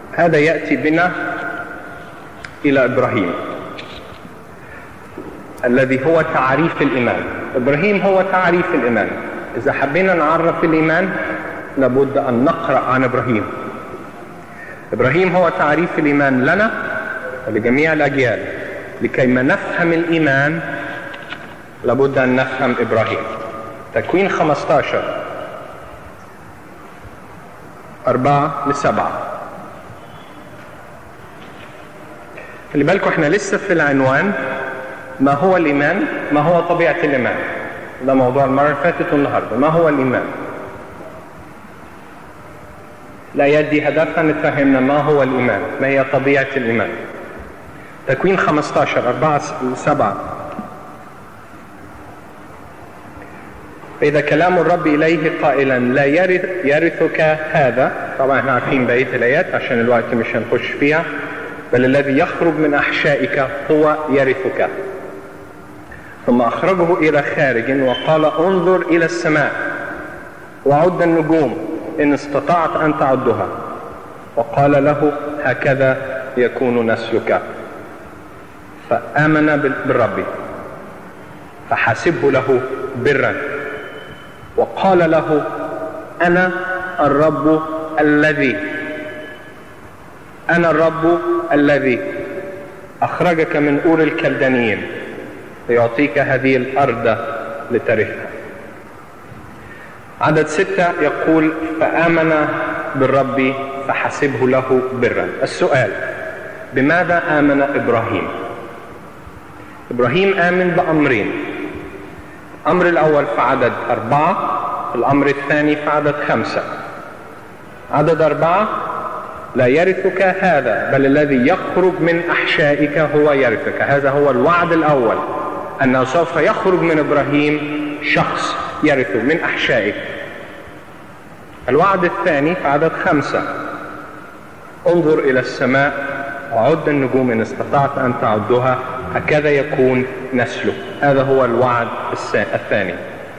هذا يأتي بنا إلى إبراهيم الذي هو تعريف الإيمان إبراهيم هو تعريف الإيمان إذا حبينا نعرف الإيمان لابد أن نقرأ عن إبراهيم إبراهيم هو تعريف الإيمان لنا ولجميع الأجيال لكي ما نفهم الإيمان لابد أن نفهم إبراهيم تكوين 15 أربعة لسبعة خلي بالكم احنا لسه في العنوان ما هو الإيمان ما هو طبيعة الإيمان ده موضوع المرة اللي فاتت والنهاردة ما هو الإيمان الآيات دي هدفها نتفهمنا ما هو الإيمان ما هي طبيعة الإيمان تكوين 15 4 7 فإذا كلام الرب إليه قائلا لا يرث يرثك هذا طبعا احنا عارفين بقية الآيات عشان الوقت مش هنخش فيها بل الذي يخرج من أحشائك هو يرثك ثم أخرجه إلى خارج وقال انظر إلى السماء وعد النجوم إن استطعت أن تعدها وقال له هكذا يكون نسلك فآمن بالرب فحاسبه له برا وقال له أنا الرب الذي أنا الرب الذي أخرجك من أور الكلدانيين ليعطيك هذه الأرض لترثها عدد ستة يقول فآمن بالرب فحسبه له برا السؤال بماذا آمن إبراهيم إبراهيم آمن بأمرين الأمر الأول في عدد أربعة الأمر الثاني في عدد خمسة عدد أربعة لا يرثك هذا بل الذي يخرج من أحشائك هو يرثك هذا هو الوعد الأول أنه سوف يخرج من إبراهيم شخص يرثه من أحشائك الوعد الثاني في عدد خمسة انظر إلى السماء وعد النجوم إن استطعت أن تعدها هكذا يكون نسله هذا هو الوعد الثاني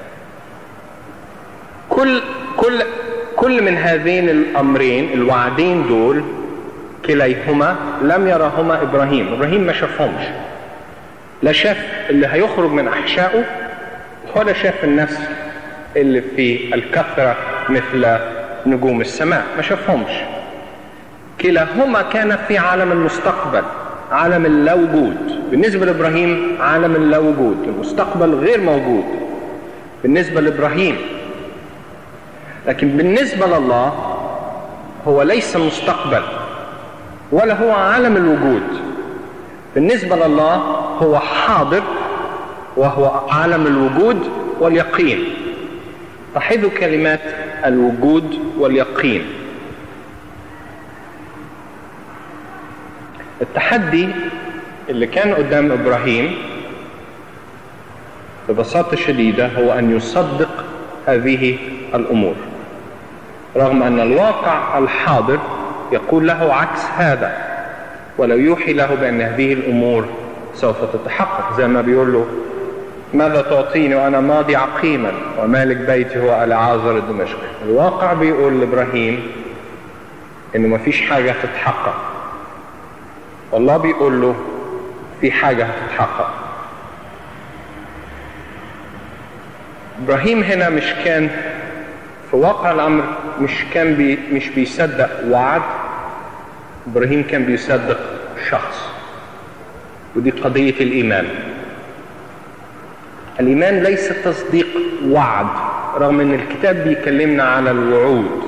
كل كل كل من هذين الامرين الوعدين دول كليهما لم يرهما ابراهيم ابراهيم ما شافهمش لا شاف اللي هيخرج من احشائه ولا شاف النسل اللي في الكثرة مثل نجوم السماء ما شافهمش كلاهما كان في عالم المستقبل عالم اللا وجود بالنسبة لإبراهيم عالم اللا وجود المستقبل غير موجود بالنسبة لإبراهيم لكن بالنسبة لله هو ليس مستقبل ولا هو عالم الوجود بالنسبة لله هو حاضر وهو عالم الوجود واليقين لاحظوا كلمات الوجود واليقين التحدي اللي كان قدام ابراهيم ببساطه شديده هو ان يصدق هذه الامور رغم ان الواقع الحاضر يقول له عكس هذا ولو يوحي له بان هذه الامور سوف تتحقق زي ما بيقول له ماذا تعطيني وانا ماضي عقيما ومالك بيتي هو العازر الدمشقي الواقع بيقول لابراهيم انه ما فيش حاجه تتحقق والله بيقول له في حاجه هتتحقق ابراهيم هنا مش كان في واقع الامر مش كان بي مش بيصدق وعد ابراهيم كان بيصدق شخص ودي قضيه الايمان الايمان ليس تصديق وعد رغم ان الكتاب بيكلمنا على الوعود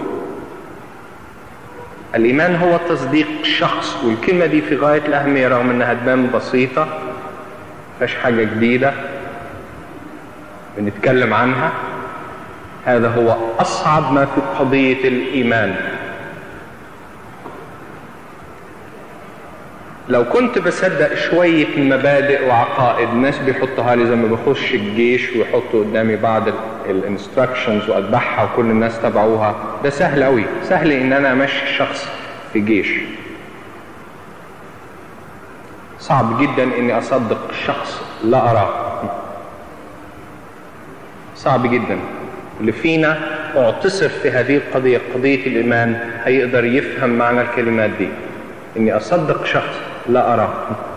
الايمان هو تصديق شخص والكلمه دي في غايه الاهميه رغم انها تبان بسيطه مفيهاش حاجه جديده بنتكلم عنها هذا هو اصعب ما في قضيه الايمان لو كنت بصدق شوية مبادئ وعقائد الناس بيحطها لي زي ما بخش الجيش ويحطوا قدامي بعض الانستراكشنز واتبعها وكل الناس تبعوها ده سهل قوي سهل ان انا امشي شخص في جيش صعب جدا اني اصدق شخص لا اراه صعب جدا اللي فينا اعتصر في هذه القضية قضية الإيمان هيقدر يفهم معنى الكلمات دي إني أصدق شخص لا أراه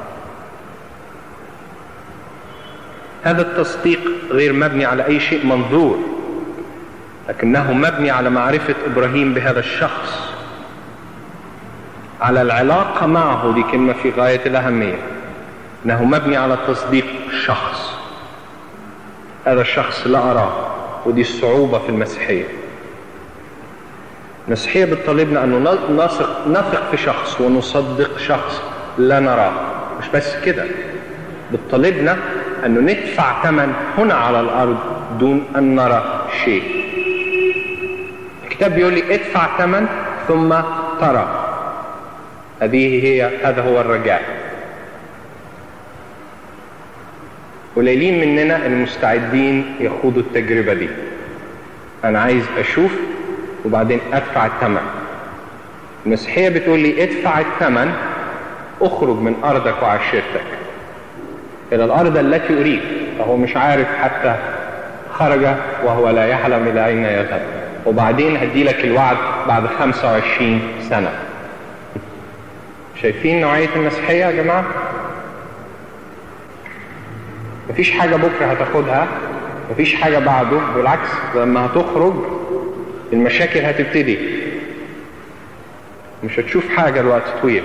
هذا التصديق غير مبني على أي شيء منظور لكنه مبني على معرفة إبراهيم بهذا الشخص على العلاقة معه دي كلمة في غاية الأهمية أنه مبني على تصديق شخص هذا الشخص لا أراه ودي الصعوبة في المسيحية المسيحية بتطالبنا أنه نثق نثق في شخص ونصدق شخص لا نراه مش بس كده بتطالبنا أنه ندفع ثمن هنا على الأرض دون أن نرى شيء الكتاب بيقول لي ادفع ثمن ثم ترى هذه هي هذا هو الرجاء قليلين مننا المستعدين يخوضوا التجربة دي أنا عايز أشوف وبعدين أدفع الثمن المسيحية بتقول لي ادفع الثمن اخرج من أرضك وعشيرتك إلى الأرض التي أريد فهو مش عارف حتى خرج وهو لا يعلم إلى أين يذهب وبعدين هدي لك الوعد بعد 25 سنة شايفين نوعية المسيحية يا جماعة مفيش حاجة بكرة هتاخدها مفيش حاجة بعده بالعكس لما هتخرج المشاكل هتبتدي مش هتشوف حاجة الوقت طويل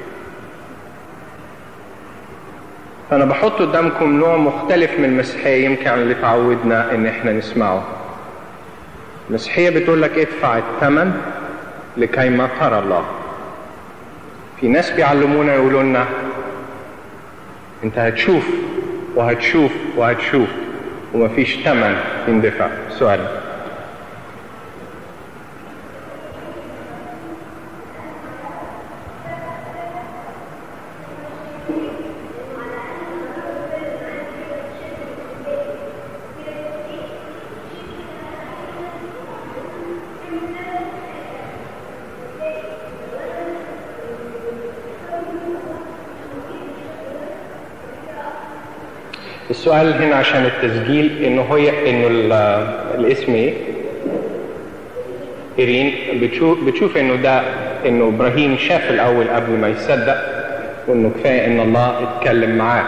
فأنا بحط قدامكم نوع مختلف من المسيحية يمكن عن اللي تعودنا إن إحنا نسمعه المسيحية بتقول لك ادفع الثمن لكي ما ترى الله في ناس بيعلمونا يقولوا لنا انت هتشوف وهتشوف وهتشوف ومفيش ثمن يندفع سؤال السؤال هنا عشان التسجيل انه هي انه الاسم ايه؟ ايرين بتشوف بتشوف انه ده انه ابراهيم شاف الاول قبل ما يصدق وانه كفايه ان الله اتكلم معاه.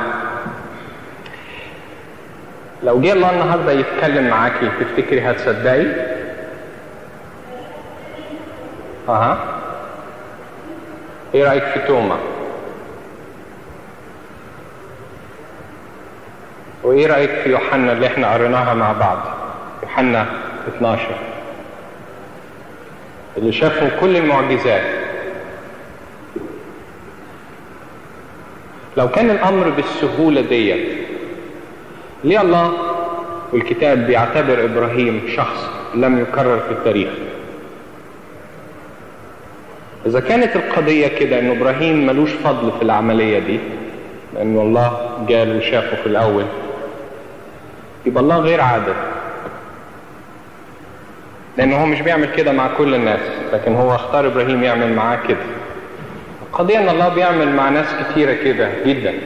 لو جه الله النهارده يتكلم معاكي تفتكري هتصدقي؟ اها ايه رايك في توما؟ وايه رايك في يوحنا اللي احنا قريناها مع بعض يوحنا 12 اللي شافوا كل المعجزات لو كان الامر بالسهوله ديت ليه الله والكتاب بيعتبر ابراهيم شخص لم يكرر في التاريخ اذا كانت القضيه كده ان ابراهيم ملوش فضل في العمليه دي لانه الله جاله وشافه في الاول يبقى الله غير عادل لأنه هو مش بيعمل كده مع كل الناس لكن هو اختار إبراهيم يعمل معاه كده القضية إن الله بيعمل مع ناس كتيرة كده جدا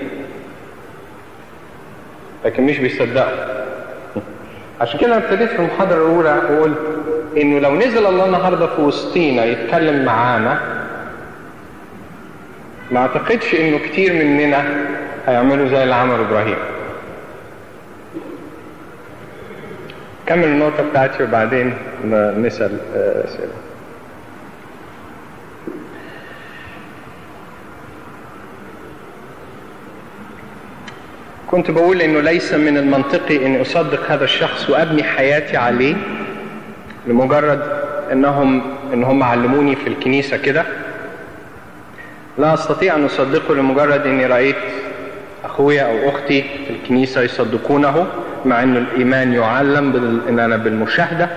لكن مش بيصدقوا عشان كده ابتديت في المحاضرة الأولى وقلت إنه لو نزل الله النهاردة في وسطينا يتكلم معانا ما أعتقدش إنه كتير مننا هيعملوا زي اللي عمل إبراهيم كمل النقطة بتاعتي وبعدين نسأل أسئلة كنت بقول انه ليس من المنطقي اني اصدق هذا الشخص وابني حياتي عليه لمجرد انهم ان هم علموني في الكنيسه كده لا استطيع ان اصدقه لمجرد اني رايت اخويا او اختي في الكنيسه يصدقونه مع ان الايمان يعلم ان انا بالمشاهده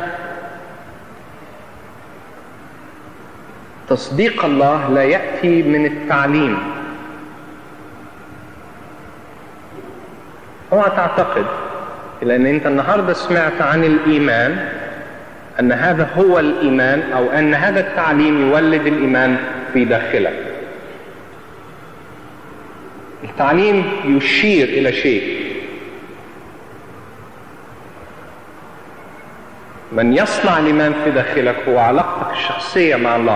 تصديق الله لا ياتي من التعليم اوعى تعتقد لان انت النهارده سمعت عن الايمان ان هذا هو الايمان او ان هذا التعليم يولد الايمان في داخلك التعليم يشير الى شيء من يصنع الإيمان في داخلك هو علاقتك الشخصية مع الله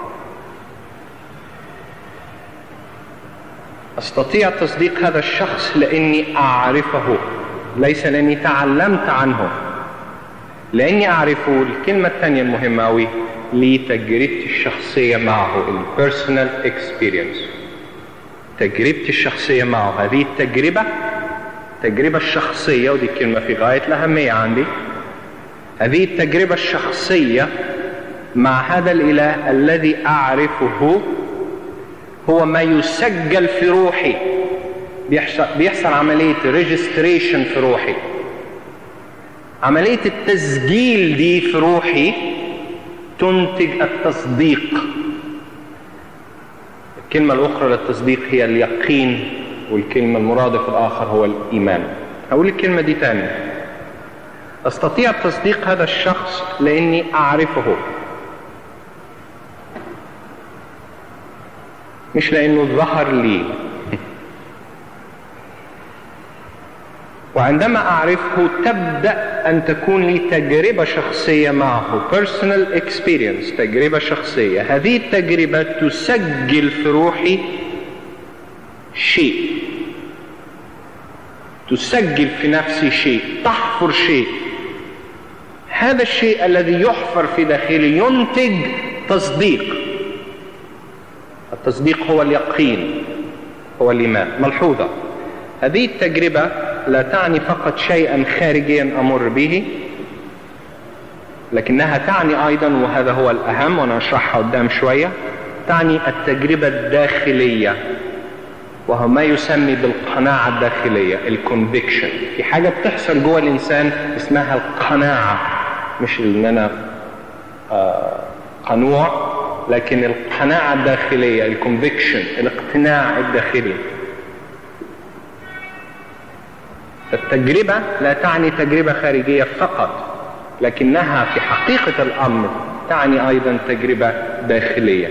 أستطيع تصديق هذا الشخص لأني أعرفه ليس لأني تعلمت عنه لأني أعرفه الكلمة الثانية المهمة أوي لتجربتي الشخصية معه البيرسونال اكسبيرينس تجربتي الشخصية معه هذه التجربة التجربة الشخصية ودي كلمة في غاية الأهمية عندي هذه التجربة الشخصية مع هذا الإله الذي أعرفه هو ما يسجل في روحي بيحصل, بيحصل عملية ريجستريشن في روحي عملية التسجيل دي في روحي تنتج التصديق الكلمة الأخرى للتصديق هي اليقين والكلمة المرادف الآخر هو الإيمان أقول الكلمة دي تاني أستطيع تصديق هذا الشخص لأني أعرفه مش لأنه ظهر لي وعندما أعرفه تبدأ أن تكون لي تجربة شخصية معه personal experience تجربة شخصية هذه التجربة تسجل في روحي شيء تسجل في نفسي شيء تحفر شيء هذا الشيء الذي يحفر في داخلي ينتج تصديق التصديق هو اليقين هو الإيمان ملحوظة هذه التجربة لا تعني فقط شيئا خارجيا أمر به لكنها تعني أيضا وهذا هو الأهم وأنا أشرحها قدام شوية تعني التجربة الداخلية وهو ما يسمي بالقناعة الداخلية الكونفكشن في حاجة بتحصل جوه الإنسان اسمها القناعة مش إن أنا آه قنوع لكن القناعة الداخلية الكونفكشن الاقتناع الداخلي التجربة لا تعني تجربة خارجية فقط لكنها في حقيقة الأمر تعني أيضا تجربة داخلية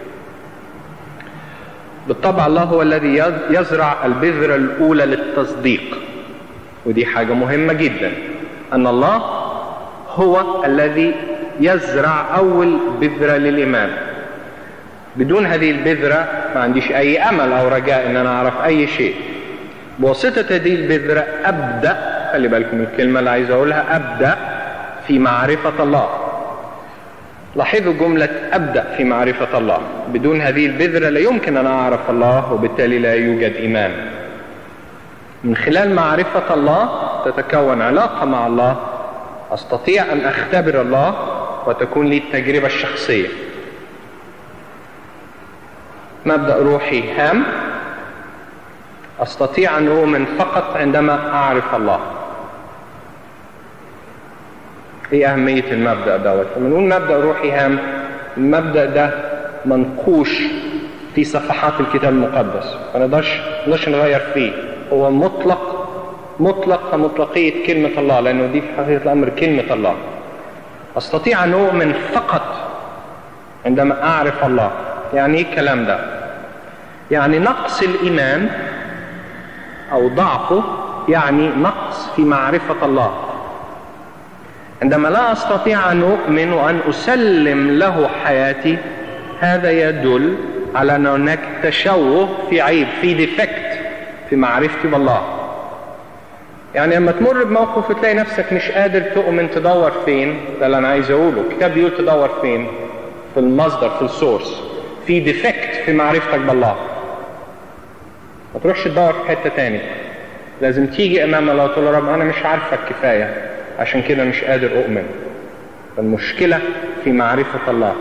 بالطبع الله هو الذي يزرع البذرة الأولى للتصديق ودي حاجة مهمة جدا أن الله هو الذي يزرع أول بذرة للإيمان بدون هذه البذرة ما عنديش أي أمل أو رجاء أن أنا أعرف أي شيء بواسطة هذه البذرة أبدأ خلي بالكم الكلمة اللي عايز أقولها أبدأ في معرفة الله لاحظوا جملة أبدأ في معرفة الله بدون هذه البذرة لا يمكن أن أعرف الله وبالتالي لا يوجد إيمان من خلال معرفة الله تتكون علاقة مع الله أستطيع أن أختبر الله وتكون لي التجربة الشخصية مبدأ روحي هام أستطيع أن أؤمن فقط عندما أعرف الله ايه أهمية المبدأ دوت لما نقول مبدأ روحي هام المبدأ ده منقوش في صفحات الكتاب المقدس ما نقدرش نقدرش نغير فيه هو مطلق مطلق كمطلقية كلمة الله لأنه دي في حقيقة الأمر كلمة الله أستطيع أن أؤمن فقط عندما أعرف الله يعني إيه الكلام ده يعني نقص الإيمان أو ضعفه يعني نقص في معرفة الله عندما لا أستطيع أن أؤمن وأن أسلم له حياتي هذا يدل على أن هناك تشوه في عيب في ديفكت في معرفتي بالله يعني لما تمر بموقف تلاقي نفسك مش قادر تؤمن تدور فين ده اللي انا عايز اقوله الكتاب بيقول تدور فين في المصدر في السورس في ديفكت في معرفتك بالله ما تروحش تدور في حته تاني لازم تيجي امام الله وتقول له رب انا مش عارفك كفايه عشان كده مش قادر اؤمن المشكله في معرفه الله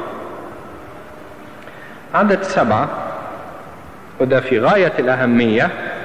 عدد سبعه وده في غايه الاهميه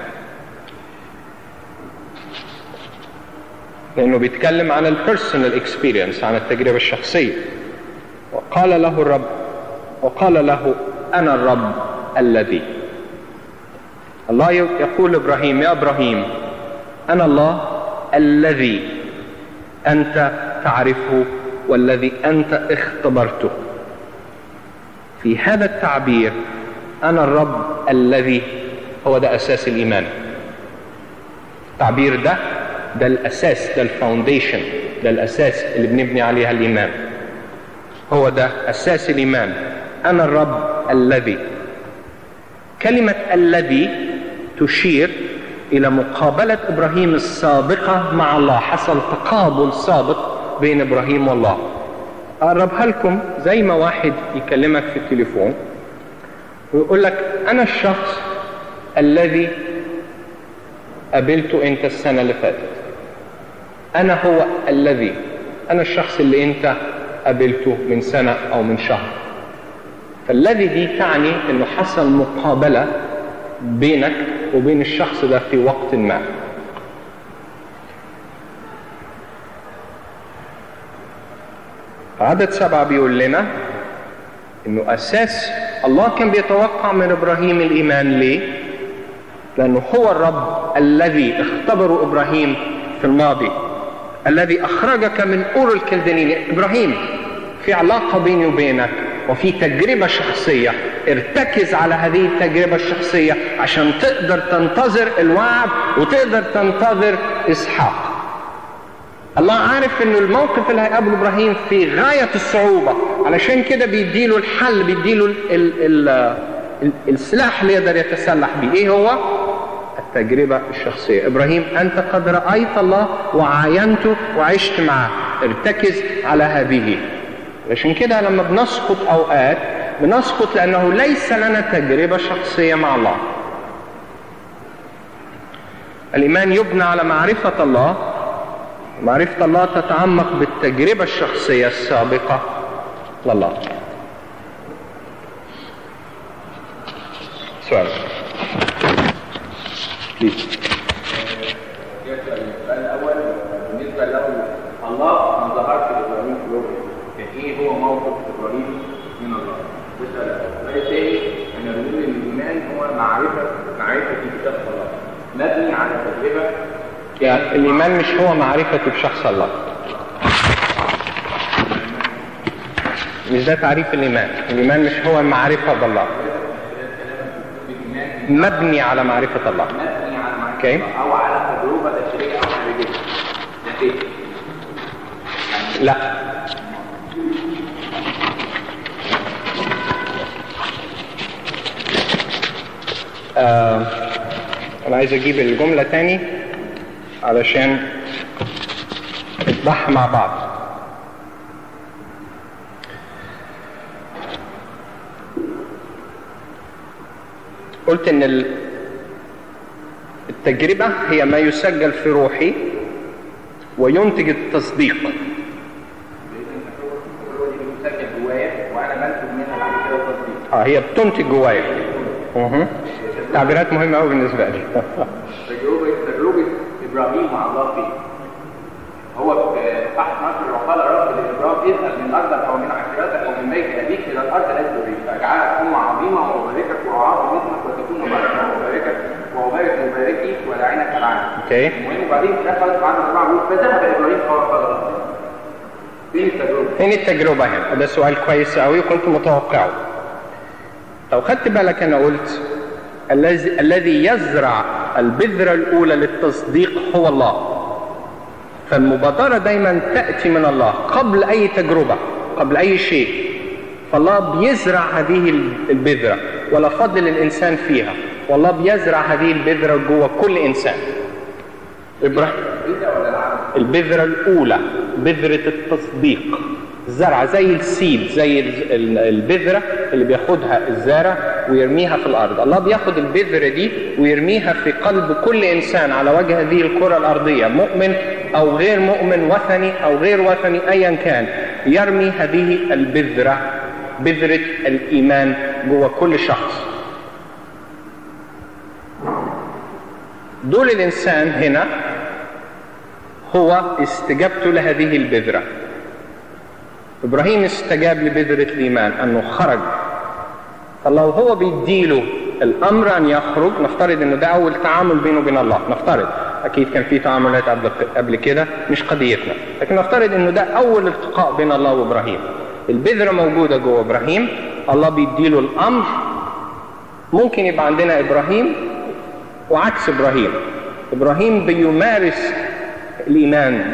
لانه بيتكلم عن البيرسونال اكسبيرينس عن التجربه الشخصيه وقال له الرب وقال له انا الرب الذي الله يقول ابراهيم يا ابراهيم انا الله الذي انت تعرفه والذي انت اختبرته في هذا التعبير انا الرب الذي هو ده اساس الايمان التعبير ده ده الاساس ده الفاونديشن ده ده الاساس اللي بنبني عليها الايمان هو ده اساس الايمان انا الرب الذي كلمه الذي تشير الى مقابله ابراهيم السابقه مع الله حصل تقابل سابق بين ابراهيم والله اقربها لكم زي ما واحد يكلمك في التليفون ويقول لك انا الشخص الذي قابلته انت السنه اللي فاتت انا هو الذي انا الشخص اللي انت قابلته من سنه او من شهر فالذي دي تعني انه حصل مقابله بينك وبين الشخص ده في وقت ما عدد سبعة بيقول لنا انه اساس الله كان بيتوقع من ابراهيم الايمان ليه لانه هو الرب الذي اختبره ابراهيم في الماضي الذي اخرجك من اور الكلدانيين ابراهيم في علاقة بيني وبينك وفي تجربة شخصية ارتكز على هذه التجربة الشخصية عشان تقدر تنتظر الوعد وتقدر تنتظر اسحاق الله عارف انه الموقف اللي هيقابله ابراهيم في غاية الصعوبة علشان كده بيديله الحل بيديله ال ال ال ال السلاح اللي يقدر يتسلح بيه ايه هو التجربة الشخصية ابراهيم انت قد رأيت الله وعاينته وعشت معه ارتكز على هذه عشان كده لما بنسقط اوقات بنسقط لانه ليس لنا تجربة شخصية مع الله الايمان يبنى على معرفة الله معرفة الله تتعمق بالتجربة الشخصية السابقة لله سؤال بليز السؤال الاول بالنسبه له الله ما ظهرش لابراهيم في الوجه كان ايه هو موقف ابراهيم من الله ده السؤال الاول السؤال الثاني احنا بنقول ان الايمان هو معرفه معرفه بشخص الله مبني على تجربه يعني الإيمان مش هو معرفتي بشخص الله مش ده تعريف الإيمان الإيمان مش هو المعرفة بالله مبني على معرفة الله مبني على معرفه اوكي الله او على تجربه بشريه او خارجيه ده ايه؟ لا آه أنا عايز أجيب الجملة تاني علشان نطبعها مع بعض قلت ان ال- التجربة هي ما يسجل في روحي وينتج التصديق التجربه دي بتسجل جوايا وانا بنتج منها بعد كده تصديق اه هي بتنتج جوايا مه. تعبيرات مهمة قوي بالنسبة لي تجربة تجربة إبراهيم مع الله فيه هو في أحد نصر وقال رب لإبراهيم اذهب من الأرض أو من عشيرتك أو من بيت أبيك إلى الأرض التي أريد فأجعلك أمة عظيمة وأباركك ورعاة باسمك وتكون بركة وأباركك وأبارك مباركي ولعنك العالم اوكي المهم وبعدين في الآخر خالص بعد أربعة بيقول فذهب إبراهيم فوقف فين التجربة؟ فين التجربة هنا؟ ده سؤال كويس قوي وكنت متوقعه. لو خدت بالك أنا قلت الذي الذي يزرع البذرة الأولى للتصديق هو الله. فالمبادرة دايما تأتي من الله قبل أي تجربة، قبل أي شيء. فالله بيزرع هذه البذرة ولا فضل الإنسان فيها، والله بيزرع هذه البذرة جوه كل إنسان. إبراهيم البدع ولا العمل؟ البذرة الأولى بذرة التصديق الزرع زي السيد زي ال- ال- البذرة اللي بياخدها الزارع ويرميها في الأرض الله بياخد البذرة دي ويرميها في قلب كل إنسان على وجه هذه الكرة الأرضية مؤمن أو غير مؤمن وثني أو غير وثني أيا كان يرمي هذه البذرة بذرة الإيمان جوه كل شخص دول الإنسان هنا هو استجابته لهذه البذرة إبراهيم استجاب لبذرة الإيمان أنه خرج فالله هو بيديله الأمر أن يخرج نفترض أنه ده أول تعامل بينه وبين الله نفترض أكيد كان في تعاملات قبل قبل كده مش قضيتنا لكن نفترض أنه ده أول التقاء بين الله وإبراهيم البذرة موجودة جوه إبراهيم الله بيديله الأمر ممكن يبقى عندنا إبراهيم وعكس إبراهيم إبراهيم بيمارس الإيمان ده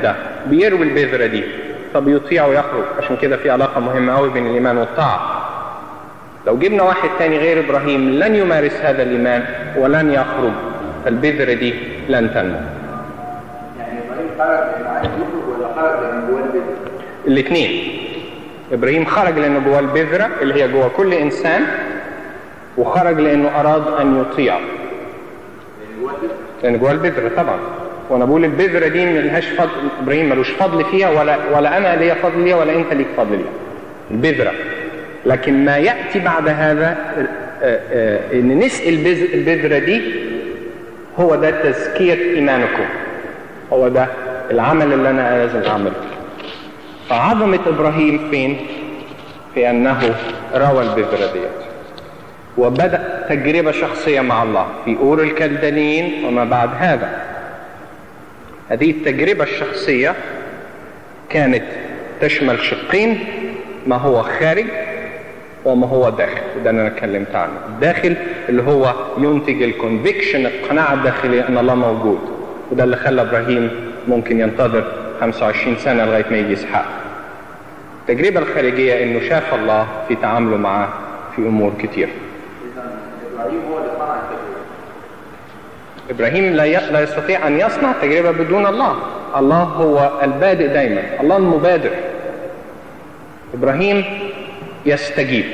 بيروي البذرة دي فبيطيع ويخرج عشان كده في علاقة مهمة قوي بين الإيمان والطاعة لو جبنا واحد تاني غير إبراهيم لن يمارس هذا الإيمان ولن يخرج البذرة دي لن تنمو يعني ابراهيم خرج لانه عايز يخرج ولا خرج لانه جواه البيت؟ الاثنين إبراهيم خرج لأنه جواه البذرة اللي هي جوه كل إنسان وخرج لأنه أراد أن يطيع لان جواه البيت لأن جواه البذرة طبعا وأنا بقول البذرة دي ملهاش فضل إبراهيم ملوش فضل فيها ولا ولا أنا ليا فضل ليها ولا أنت ليك فضل ليها البذرة لكن ما يأتي بعد هذا آه، آه، إن نسقي البذ- البذرة دي هو ده تزكية إيمانكم هو ده العمل اللي أنا لازم أعمله فعظمة إبراهيم فين؟ في أنه روى البذرة ديت وبدأ تجربة شخصية مع الله في أور الكلدانيين وما بعد هذا هذه التجربة الشخصية كانت تشمل شقين ما هو خارج وما هو داخل وده اللي انا اتكلمت عنه الداخل اللي هو ينتج الكونفكشن القناعة الداخلية ان الله موجود وده اللي خلى ابراهيم ممكن ينتظر 25 سنة لغاية ما يجي اسحاق التجربة الخارجية انه شاف الله في تعامله معاه في امور كتير اذا ابراهيم هو اللي صنع التجربه ابراهيم لا ي- لا يستطيع ان يصنع تجربه بدون الله الله هو البادئ دايما الله المبادر ابراهيم يستجيب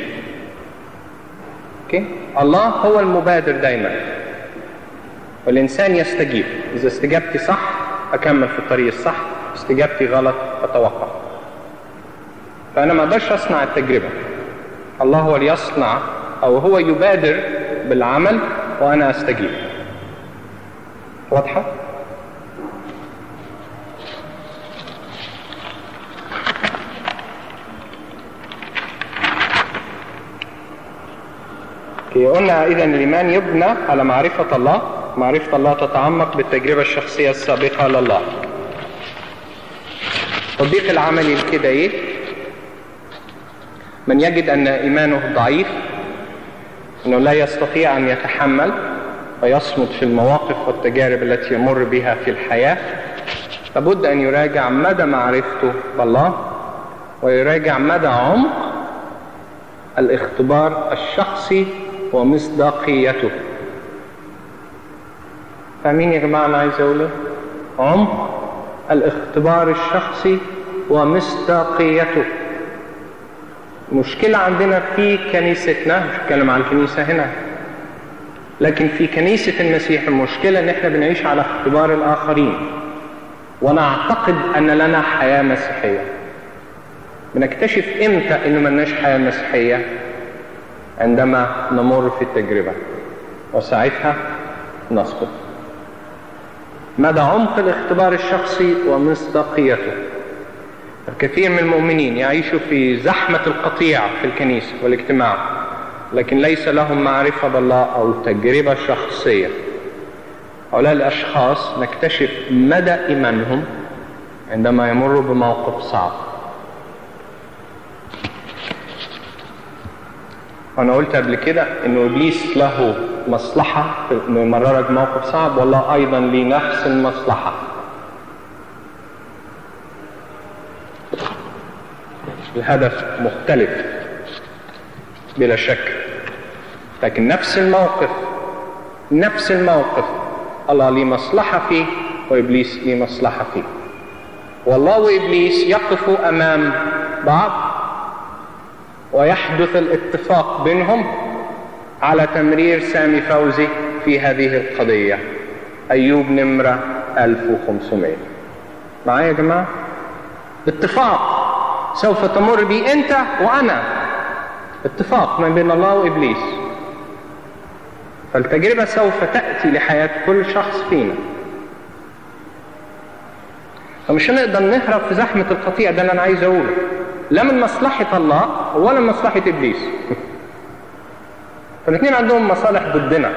اوكي الله هو المبادر دايما والانسان يستجيب اذا استجابتي صح اكمل في الطريق الصح استجابتي غلط اتوقف فانا ما اقدرش اصنع التجربه الله هو اللي يصنع او هو يبادر بالعمل وانا استجيب واضحة؟ اوكي قلنا إذا الإيمان يبنى على معرفة الله معرفة الله تتعمق بالتجربة الشخصية السابقة لله التطبيق العملي لكده إيه؟ من يجد أن إيمانه ضعيف أنه لا يستطيع أن يتحمل ويصمد في المواقف والتجارب التي يمر بها في الحياة لابد أن يراجع مدى معرفته بالله ويراجع مدى عمق الاختبار الشخصي ومصداقيته فاهمين يا جماعة أنا عايز أقول إيه؟ عمق الاختبار الشخصي ومصداقيته مشكلة عندنا في كنيستنا مش بتكلم عن الكنيسة هنا لكن في كنيسة المسيح المشكلة ان احنا بنعيش على اختبار الاخرين ونعتقد ان لنا حياة مسيحية بنكتشف امتى انه ملناش حياة مسيحية عندما نمر في التجربة وساعتها نسقط مدى عمق الاختبار الشخصي ومصداقيته الكثير من المؤمنين يعيشوا في زحمة القطيع في الكنيسة والاجتماع لكن ليس لهم معرفة بالله أو تجربة شخصية هؤلاء الأشخاص نكتشف مدى إيمانهم عندما يمروا بموقف صعب وأنا قلت قبل كده إنه إبليس له مصلحة في إنه يمررك بموقف صعب والله أيضا ليه نفس المصلحة الهدف مختلف بلا شك لكن نفس الموقف نفس الموقف الله ليه مصلحة فيه وإبليس ليه مصلحة فيه والله وإبليس يقفوا أمام بعض ويحدث الاتفاق بينهم على تمرير سامي فوزي في هذه القضية أيوب نمرة 1500 معايا يا جماعة اتفاق سوف تمر بي أنت وأنا اتفاق ما بين الله وإبليس فالتجربة سوف تأتي لحياة كل شخص فينا فمش هنقدر نهرب في زحمة القطيع ده اللي أنا عايز أقوله لا من مصلحة الله ولا من مصلحة إبليس فالاثنين عندهم مصالح ضدنا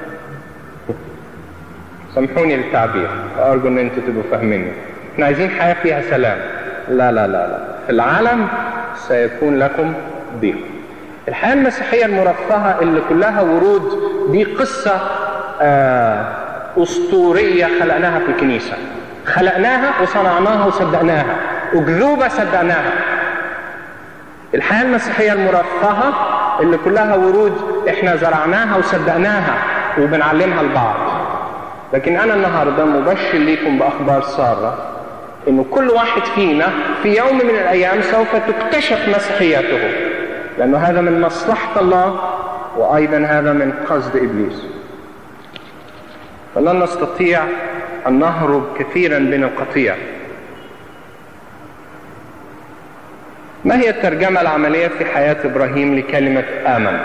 سامحوني للتعبير أرجو أن أنتوا تبقوا فاهميني احنا عايزين حياة فيها سلام لا لا لا لا في العالم سيكون لكم ضيق الحياة المسيحية المرفهة اللي كلها ورود دي قصة آه أسطورية خلقناها في الكنيسة خلقناها وصنعناها وصدقناها أكذوبة صدقناها الحياة المسيحية المرفهة اللي كلها ورود احنا زرعناها وصدقناها وبنعلمها لبعض لكن انا النهارده مبشر ليكم باخبار ساره انه كل واحد فينا في يوم من الايام سوف تكتشف مسيحيته لانه هذا من مصلحه الله وايضا هذا من قصد ابليس فلن نستطيع ان نهرب كثيرا من القطيع ما هي الترجمه العمليه في حياه ابراهيم لكلمه امن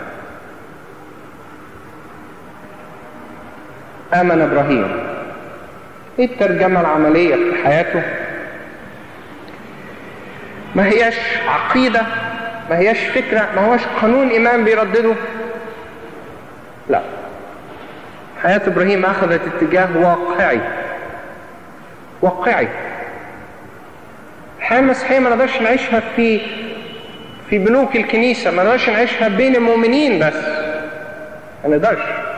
امن ابراهيم ايه الترجمه العمليه في حياته ما هياش عقيده ما هياش فكره ما هوش قانون ايمان بيردده لا حياه ابراهيم اخذت اتجاه واقعي واقعي الحياه المسيحيه ما نقدرش نعيشها في في بنوك الكنيسه ما نقدرش نعيشها بين المؤمنين بس ما نقدرش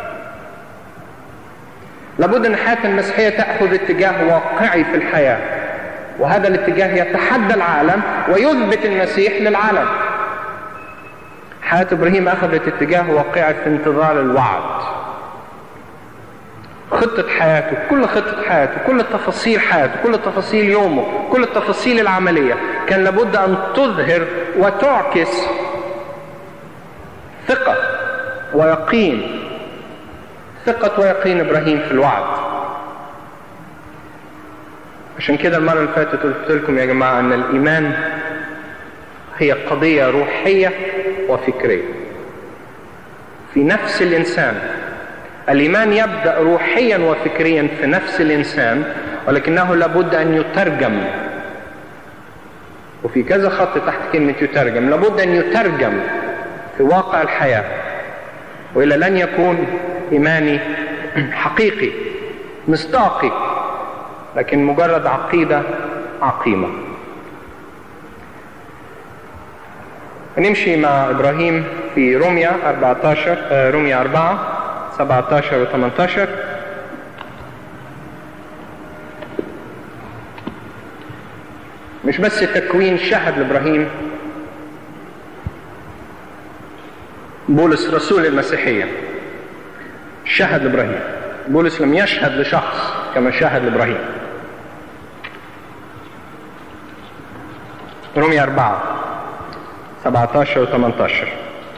لابد ان الحياه المسيحيه تاخذ اتجاه واقعي في الحياه وهذا الاتجاه يتحدى العالم ويثبت المسيح للعالم حياه ابراهيم اخذت اتجاه واقعي في انتظار الوعد خطة حياته كل خطة حياته كل تفاصيل حياته كل تفاصيل يومه كل التفاصيل العملية كان لابد أن تظهر وتعكس ثقة ويقين ثقة ويقين إبراهيم في الوعد عشان كده المرة اللي فاتت قلت لكم يا جماعة أن الإيمان هي قضية روحية وفكرية في نفس الإنسان الإيمان يبدأ روحيا وفكريا في نفس الإنسان ولكنه لابد أن يترجم وفي كذا خط تحت كلمة يترجم لابد أن يترجم في واقع الحياة وإلا لن يكون إيماني حقيقي مصداقي لكن مجرد عقيدة عقيمة نمشي مع إبراهيم في روميا 14 روميا 4 17 و 18 مش بس تكوين شهد لابراهيم بولس رسول المسيحية شهد لابراهيم بولس لم يشهد لشخص كما شهد لابراهيم رومية أربعة 17 و 18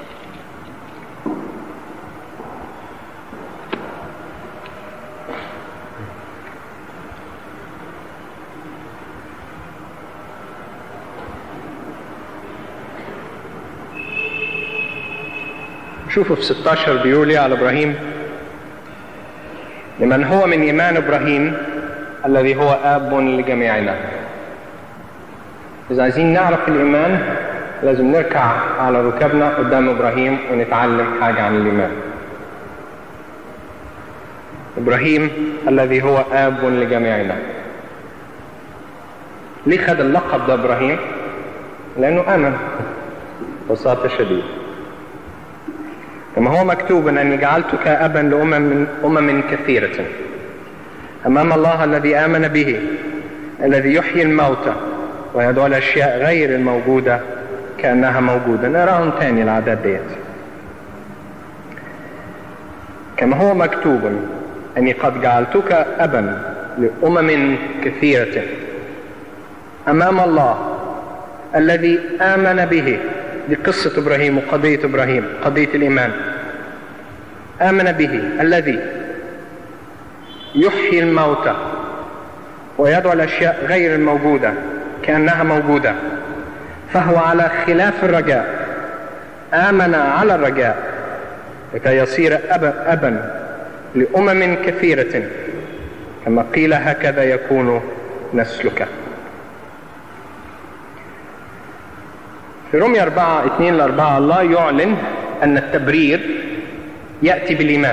شوفوا في 16 بيقول على ابراهيم لمن هو من ايمان ابراهيم الذي هو اب لجميعنا اذا عايزين نعرف الايمان لازم نركع على ركبنا قدام ابراهيم ونتعلم حاجه عن الايمان ابراهيم الذي هو اب لجميعنا ليه خد اللقب ده ابراهيم لانه امن ببساطه شديده كما هو مكتوب أني جعلتك أبا لأمم أمم كثيرة أمام الله الذي آمن به الذي يحيي الموتى ويدعو الأشياء غير الموجودة كأنها موجودة نراهم تاني العدد ديت كما هو مكتوب أني قد جعلتك أبا لأمم كثيرة أمام الله الذي آمن به دي قصة إبراهيم وقضية إبراهيم قضية الإيمان آمن به الذي يحيي الموتى ويدعو الأشياء غير الموجودة كأنها موجودة فهو على خلاف الرجاء آمن على الرجاء لكي يصير أبا, أبا لأمم كثيرة كما قيل هكذا يكون نسلك في رومية 4 2 ل 4 الله يعلن أن التبرير يأتي بالإيمان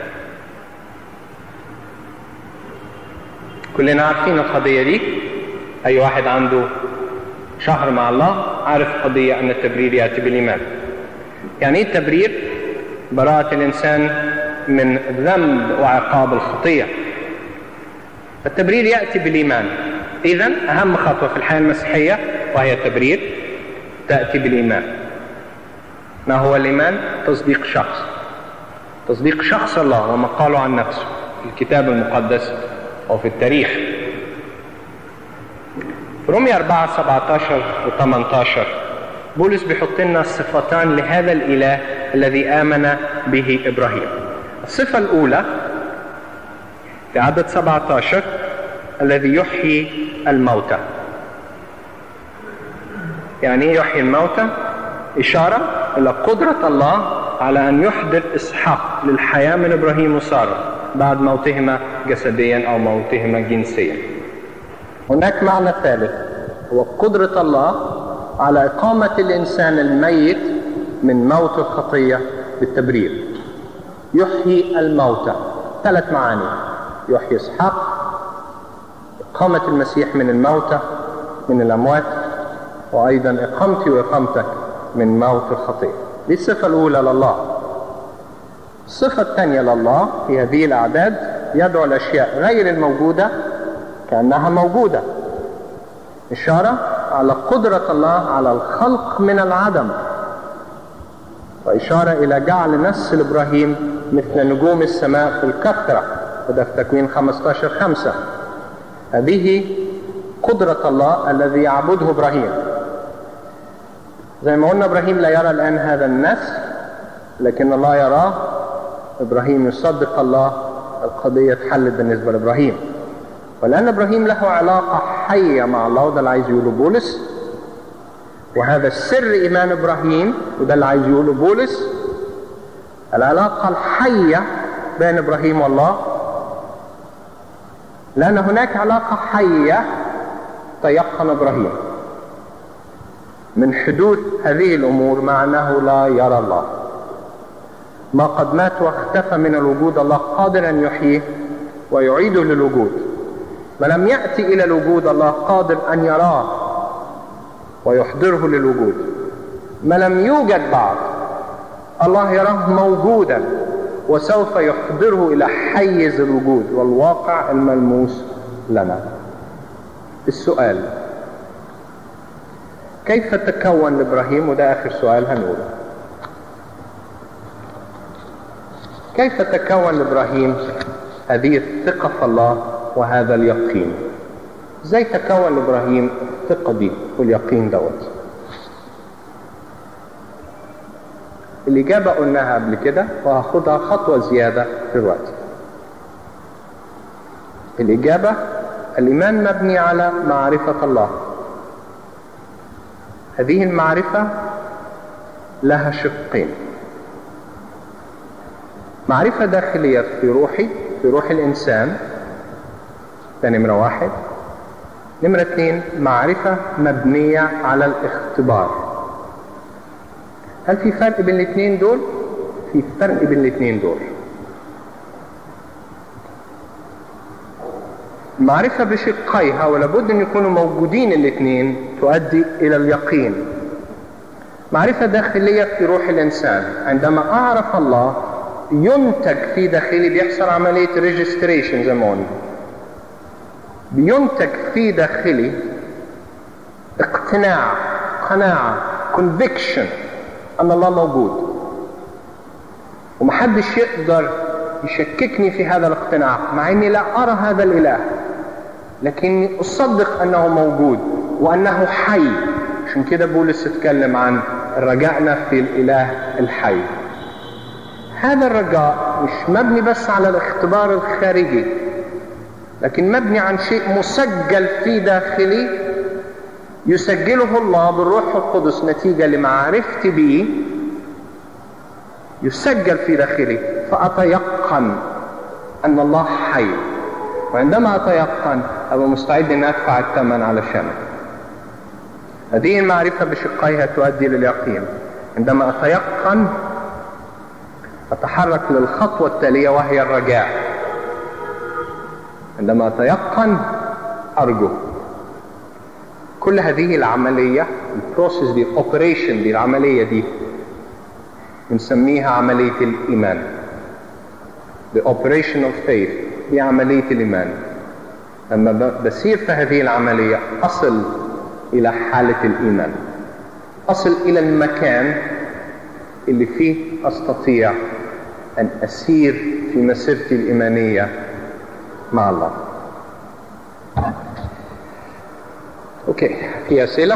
كلنا عارفين القضية دي أي واحد عنده شهر مع الله عارف قضية أن التبرير يأتي بالإيمان يعني إيه التبرير؟ براءة الإنسان من ذنب وعقاب الخطية التبرير يأتي بالإيمان إذا أهم خطوة في الحياة المسيحية وهي التبرير تأتي بالإيمان ما هو الإيمان؟ تصديق شخص تصديق شخص الله وما قاله عن نفسه في الكتاب المقدس أو في التاريخ في رومية 4 17 و 18 بولس بيحط لنا صفتان لهذا الإله الذي آمن به إبراهيم الصفة الأولى في عدد 17 الذي يحيي الموتى يعني ايه يحيي الموتى إشارة إلى قدرة الله على أن يحضر إسحاق للحياة من إبراهيم وسارة بعد موتهما جسديا أو موتهما جنسيا هناك معنى ثالث هو قدرة الله على إقامة الإنسان الميت من موت الخطية بالتبرير يحيي الموتى ثلاث معاني يحيي إسحاق إقامة المسيح من الموتى من الأموات وأيضا إقامتي وإقامتك من موت الخطية دي الصفة الأولى لله الصفة الثانية لله في هذه الأعداد يدعو الأشياء غير الموجودة كأنها موجودة إشارة على قدرة الله على الخلق من العدم وإشارة إلى جعل نسل إبراهيم مثل نجوم السماء في الكثرة وده في تكوين 15 خمسة هذه قدرة الله الذي يعبده إبراهيم زي ما قلنا إبراهيم لا يرى الآن هذا النسل لكن الله يراه إبراهيم يصدق الله القضية اتحلت بالنسبة لإبراهيم ولأن إبراهيم له علاقة حية مع الله وده اللي عايز يقوله بولس وهذا السر إيمان إبراهيم وده اللي عايز يقوله بولس العلاقة الحية بين إبراهيم والله لأن هناك علاقة حية تيقن إبراهيم من حدوث هذه الأمور مع أنه لا يرى الله ما قد مات واختفى من الوجود الله قادر أن يحييه ويعيده للوجود ما لم يأتي إلى الوجود الله قادر أن يراه ويحضره للوجود ما لم يوجد بعد الله يراه موجودا وسوف يحضره إلى حيز الوجود والواقع الملموس لنا السؤال كيف تكون لإبراهيم وده آخر سؤال هنقوله كيف تكون لإبراهيم هذه الثقة في الله وهذا اليقين ازاي تكون لإبراهيم الثقة دي واليقين دوت الإجابة قلناها قبل كده وهاخدها خطوة زيادة في الوقت الإجابة الإيمان مبني على معرفة الله هذه المعرفة لها شقين معرفة داخلية في روحي في روح الإنسان ده نمرة واحد نمرة اثنين معرفة مبنية على الاختبار هل في فرق بين الاثنين دول؟ في فرق بين الاثنين دول معرفة بشقيها ولابد أن يكونوا موجودين الاثنين تؤدي إلى اليقين معرفة داخلية في روح الإنسان عندما أعرف الله ينتج في داخلي بيحصل عملية ريجستريشن زي ما قلنا بينتج في داخلي اقتناع قناعة conviction أن الله موجود ومحدش يقدر يشككني في هذا الاقتناع مع اني لا ارى هذا الاله لكني اصدق انه موجود وانه حي عشان كده بولس اتكلم عن رجعنا في الاله الحي هذا الرجاء مش مبني بس على الاختبار الخارجي لكن مبني عن شيء مسجل في داخلي يسجله الله بالروح القدس نتيجة لمعرفتي به يسجل في داخلي فأتيقن أن الله حي وعندما أتيقن أبقى مستعد أن أدفع الثمن علشانه هذه المعرفة بشقيها تؤدي لليقين عندما أتيقن أتحرك للخطوة التالية وهي الرجاء عندما أتيقن أرجو كل هذه العملية البروسيس دي الاوبريشن دي العملية دي بنسميها عملية الإيمان the operation of faith دي عملية الإيمان لما ب- بسير في هذه العملية أصل إلى حالة الإيمان أصل إلى المكان اللي فيه أستطيع أن أسير في مسيرتي الإيمانية مع الله أوكي في أسئلة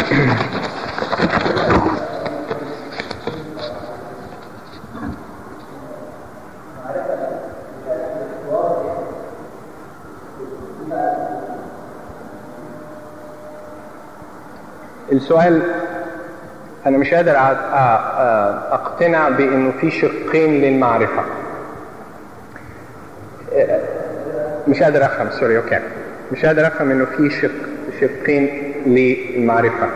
السؤال أنا مش قادر أع- أ- أ- أقتنع بأنه في شقين للمعرفة أه، مش قادر أفهم سوري أوكي مش قادر أفهم أنه في شق شقين للمعرفة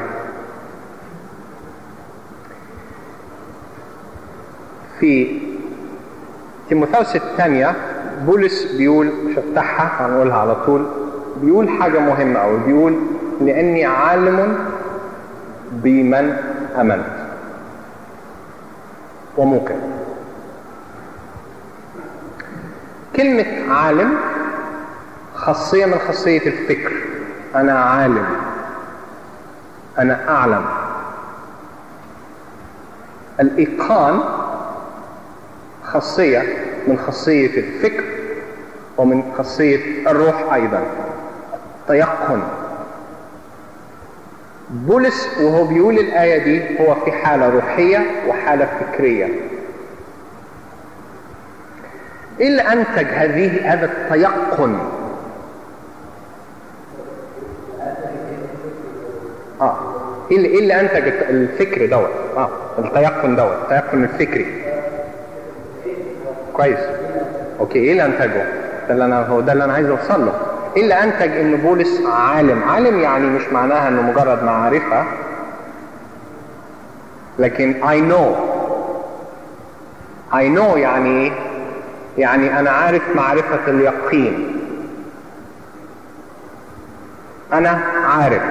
في تيموثاوس الثانية بولس بيقول مش هفتحها هنقولها على طول بيقول حاجة مهمة أوي بيقول لأني عالم بمن أمنت وموقن كلمة عالم خاصية من خاصية الفكر أنا عالم أنا أعلم الإيقان خاصية من خاصية الفكر ومن خاصية الروح أيضا تيقن بولس وهو بيقول الآية دي هو في حالة روحية وحالة فكرية إيه اللي أنتج هذه هذا التيقن اه ايه اللي, إيه اللي انتج الفكر دوت اه التيقن دوت التيقن الفكري كويس اوكي ايه اللي انتجه ده اللي انا هو ده اللي انا عايز اوصل له ايه اللي انتج ان بولس عالم عالم يعني مش معناها انه مجرد معرفه لكن I know I know يعني ايه يعني انا عارف معرفه اليقين انا عارف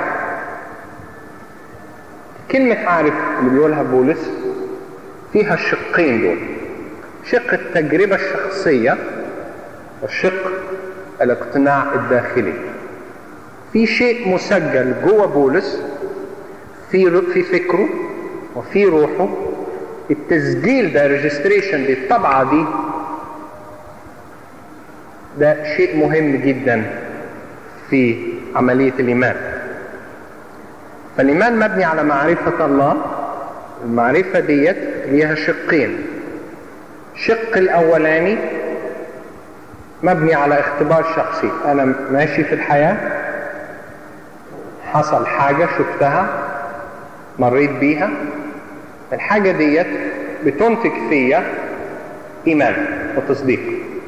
كلمة عارف اللي بيقولها بولس فيها الشقين دول شق التجربة الشخصية والشق الاقتناع الداخلي في شيء مسجل جوه بولس في في فكره وفي روحه التسجيل ده ريجستريشن دي الطبعة دي ده شيء مهم جدا في عملية الإيمان فالإيمان مبني على معرفة الله المعرفة ديت ليها شقين الشق الأولاني مبني على اختبار شخصي أنا ماشي في الحياة حصل حاجة شفتها مريت بيها الحاجة ديت بتنتج فيا إيمان وتصديق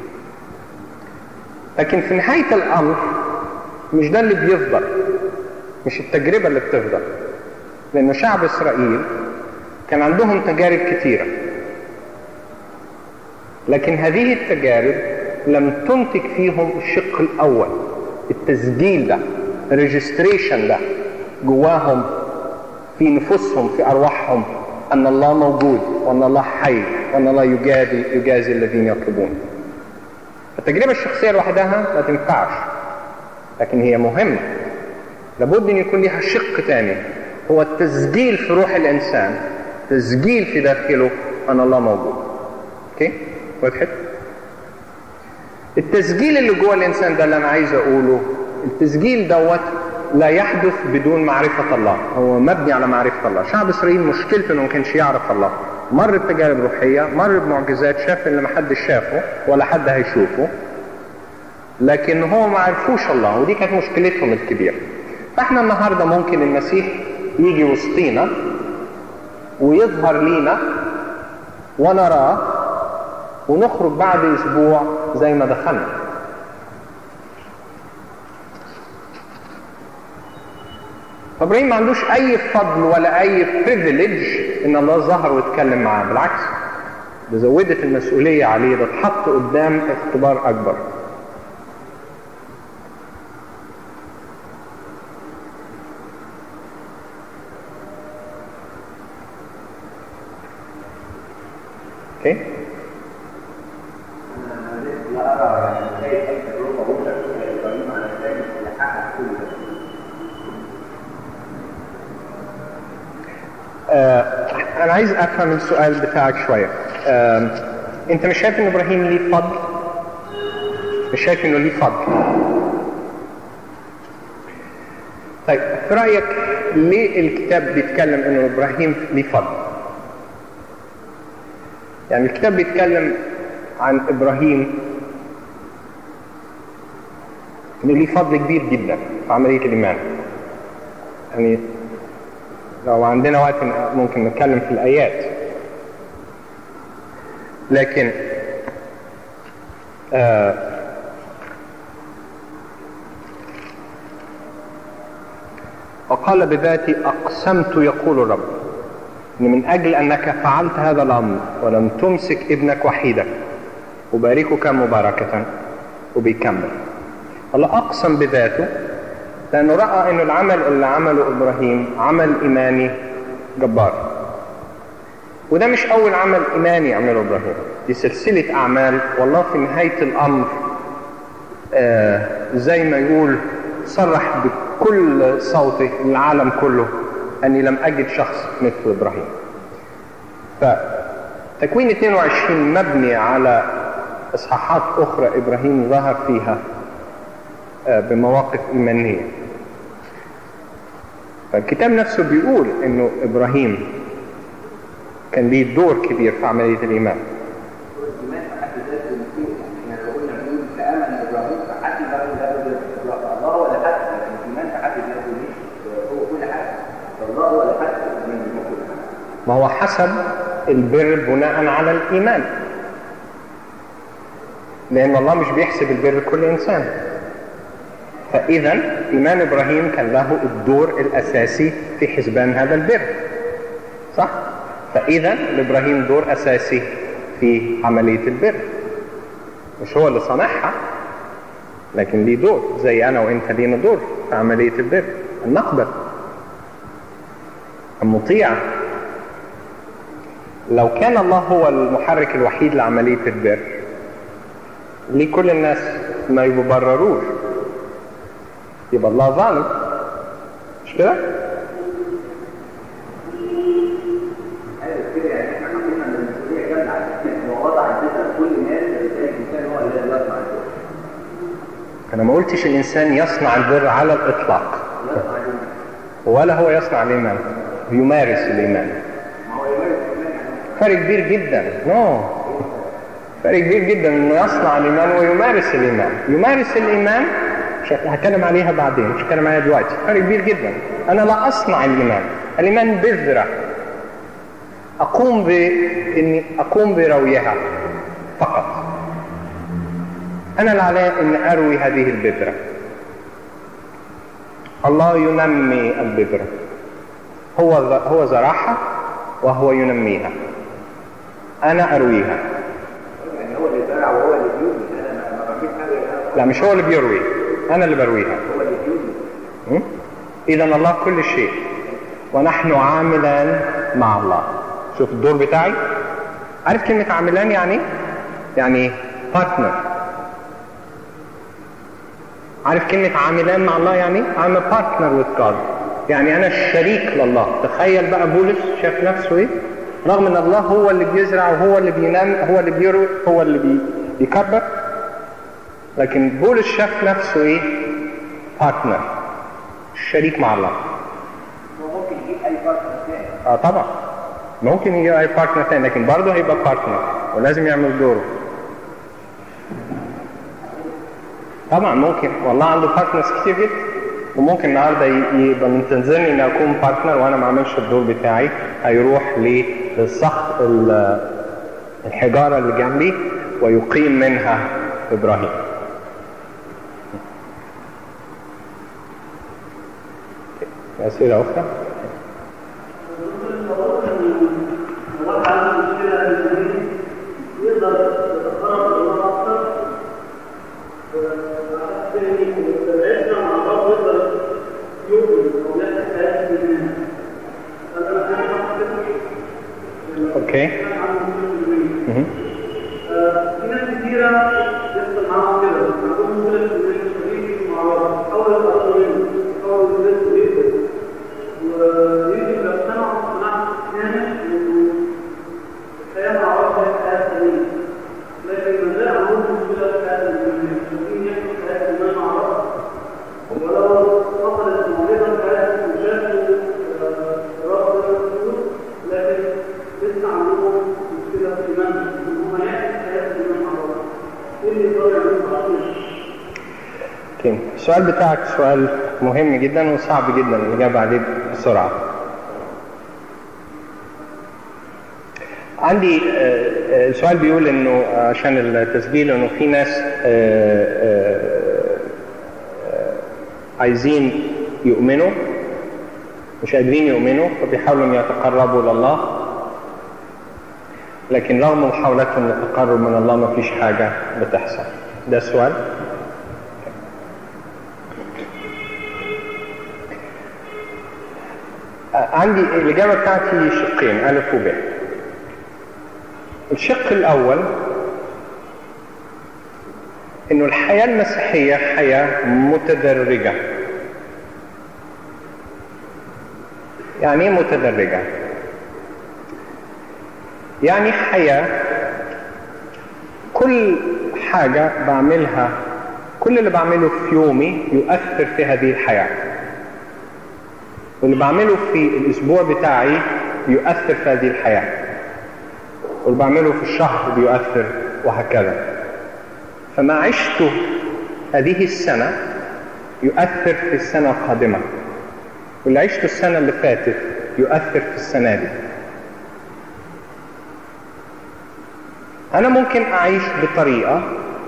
لكن في نهاية الأمر مش ده اللي بيفضل مش التجربة اللي بتفضل لأن شعب إسرائيل كان عندهم تجارب كثيرة لكن هذه التجارب لم تنتج فيهم الشق الأول التسجيل ده الريجستريشن ده جواهم في نفوسهم في أرواحهم أن الله موجود وأن الله حي وأن الله يجازي يجازي الذين يطلبون التجربة الشخصية لوحدها ما تنفعش لكن هي مهمة لابد أن يكون لها شق تاني هو التسجيل في روح الإنسان تسجيل في داخله أن الله موجود أوكي وضحت التسجيل اللي جوه الإنسان ده اللي أنا عايز أقوله التسجيل دوت لا يحدث بدون معرفة الله هو مبني على معرفة الله شعب إسرائيل مشكلته أنه ما كانش يعرف الله مر بتجارب روحية مر بمعجزات شاف اللي ما حدش شافه ولا حد هيشوفه لكن هو ما عرفوش الله ودي كانت مشكلتهم الكبيرة فاحنا النهاردة ممكن المسيح يجي وسطينا ويظهر لينا ونراه ونخرج بعد اسبوع زي ما دخلنا فابراهيم ما عندوش اي فضل ولا اي بريفيليج ان الله ظهر واتكلم معاه بالعكس ده زودت المسؤوليه عليه ده اتحط قدام اختبار اكبر اوكي لا أرى يعني زي التجربة بوشك إبراهيم على ذلك عايز افهم السؤال بتاعك شويه آم، انت مش شايف ان ابراهيم ليه فضل مش شايف انه ليه فضل طيب في رايك ليه الكتاب بيتكلم انه ابراهيم ليه فضل يعني الكتاب بيتكلم عن ابراهيم انه ليه فضل كبير جدا في عمليه الايمان يعني لو عندنا وقت ممكن نتكلم في الآيات لكن آه وقال بذاتي أقسمت يقول الرب إن من أجل أنك فعلت هذا الأمر ولم تمسك ابنك وحيدك أباركك مباركة وبيكمل الله أقسم بذاته لأنه رأى أن العمل اللي عمله إبراهيم عمل إيماني جبار وده مش أول عمل إيماني يعمله إبراهيم دي سلسلة أعمال والله في نهاية الأمر آه زي ما يقول صرح بكل صوته للعالم كله أني لم أجد شخص مثل إبراهيم فتكوين 22 مبني على إصحاحات أخرى إبراهيم ظهر فيها بمواقف إيمانية فالكتاب نفسه بيقول انه ابراهيم كان ليه دور كبير في عملية الايمان الايمان في حد ذاته مفيد احنا لو قلنا بنقول فامن ابراهيم فحد ذاته الله ولا حد لكن الايمان في حد ذاته مش هو كل حاجه فالله ولا حد الايمان هو كل حاجه ما هو حسب البر بناء على الايمان لان الله مش بيحسب البر كل انسان فإذا إيمان إبراهيم كان له الدور الأساسي في حسبان هذا البر صح؟ فإذا لإبراهيم دور أساسي في عملية البر مش هو اللي صنعها لكن ليه دور زي أنا وإنت لينا دور في عملية البر أن نقبل المطيع لو كان الله هو المحرك الوحيد لعملية البر ليه كل الناس ما يبرروش يبقى الله ظالم مش كده؟ ايوه كده يعني احنا حطينا ان المسؤوليه جامده على الانسان هو وضع الجسد كل الناس بالتالي الانسان هو الذي يصنع الجسد انا ما قلتش الانسان يصنع البر على الاطلاق يصنع الجسد ولا هو يصنع الايمان يمارس الايمان ما هو يمارس الايمان يعني فرق كبير جدا نو no. فرق كبير جدا انه يصنع الايمان ويمارس الايمان يمارس الايمان مش هتكلم عليها بعدين مش هتكلم عليها دلوقتي فرق كبير جدا انا لا اصنع الايمان الايمان بذره اقوم باني اقوم برويها فقط انا اللي علي اني اروي هذه البذره الله ينمي البذره هو هو زرعها وهو ينميها انا ارويها يعني هو اللي زرع وهو اللي بيبني انا ما ما بجيب حاجه أنا لا مش هو اللي بيروي انا اللي برويها هو اللي بيبني اذا الله كل شيء ونحن عاملان مع الله شوف الدور بتاعي عارف كلمة عاملان يعني ايه؟ يعني بارتنر عارف كلمة عاملان مع الله يعني I'm a partner with God يعني أنا الشريك لله تخيل بقى بولس شاف نفسه إيه رغم إن الله هو اللي بيزرع وهو اللي بينام هو اللي بيروي هو اللي بي- بيكبر لكن بولس شاف نفسه إيه بارتنر شريك مع الله هو ممكن يجيب اي فرق تاني اه طبعا ممكن يجي اي بارتنر تاني لكن برضه هيبقى بارتنر ولازم يعمل دوره طبعا ممكن والله عنده بارتنرز كتير جدا وممكن النهارده ي- يبقى منتظرني اني اكون بارتنر وانا ما اعملش الدور بتاعي هيروح للصخ ال- الحجاره اللي جنبي ويقيم منها ابراهيم اسئله اخرى اوكي مهم. في ناس كتيرة يحصل معاهم كده عندهم مشكلة في الشريك مع بعض أو الآخرين أو الناس جدا ويجي لو سمعوا سماع كامل اوكي السؤال بتاعك سؤال مهم جدا وصعب جدا الإجابة عليه بسرعة عندي آه، آه، السؤال بيقول انه عشان التسجيل انه في ناس آه، آه، آه، عايزين يؤمنوا مش قادرين يؤمنوا فبيحاولوا ان يتقربوا لله لكن رغم محاولتهم للتقرب من الله ما فيش حاجة بتحصل ده السؤال عندي الإجابة بتاعتي شقين ألف وب الشق الأول إنه الحياة المسيحية حياة متدرجة يعني إيه متدرجة؟ يعني حياة كل حاجة بعملها كل اللي بعمله في يومي يؤثر في هذه الحياة واللي بعمله في الأسبوع بتاعي يؤثر في هذه الحياة واللي بعمله في الشهر بيؤثر وهكذا فما عشته هذه السنة يؤثر في السنة القادمة واللي عشته السنة اللي فاتت يؤثر في السنة دي أنا ممكن أعيش بطريقة